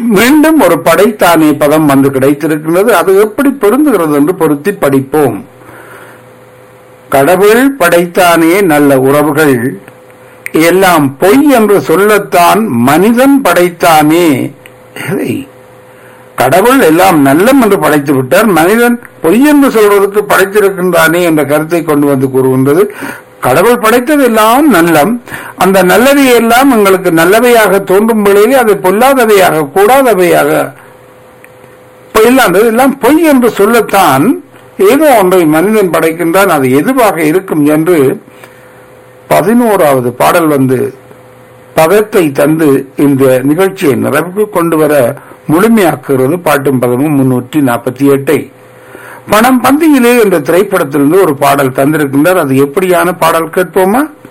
மீண்டும் ஒரு படைத்தானே பதம் வந்து கிடைத்திருக்கிறது அது எப்படி பொருந்துகிறது என்று பொருத்தி படிப்போம் கடவுள் படைத்தானே நல்ல உறவுகள் எல்லாம் பொய் என்று சொல்லத்தான் மனிதன் படைத்தானே எதை? கடவுள் எல்லாம் நல்லம் என்று படைத்து விட்டார் மனிதன் பொய் என்று சொல்வதற்கு படைத்திருக்கின்றானே என்ற கருத்தை கொண்டு வந்து கூறுகின்றது கடவுள் படைத்தது எல்லாம் நல்லம் அந்த நல்லவை எல்லாம் எங்களுக்கு நல்லவையாக தோன்றும் வேளையிலே அது பொல்லாதவையாக கூடாதவையாக பொய் இல்லாதது எல்லாம் பொய் என்று சொல்லத்தான் ஏதோ ஒன்றை மனிதன் படைக்கின்றான் அது எதுவாக இருக்கும் என்று பதினோராவது பாடல் வந்து பதத்தை தந்து இந்த நிகழ்ச்சியை நிறைவுக்கு கொண்டு வர முழுமையாக்குகிறது பாட்டும் பதமும் முன்னூற்றி நாற்பத்தி எட்டை பணம் பந்தியிலே என்ற திரைப்படத்திலிருந்து ஒரு பாடல் தந்திருக்கின்றார் அது எப்படியான பாடல் கேட்போமா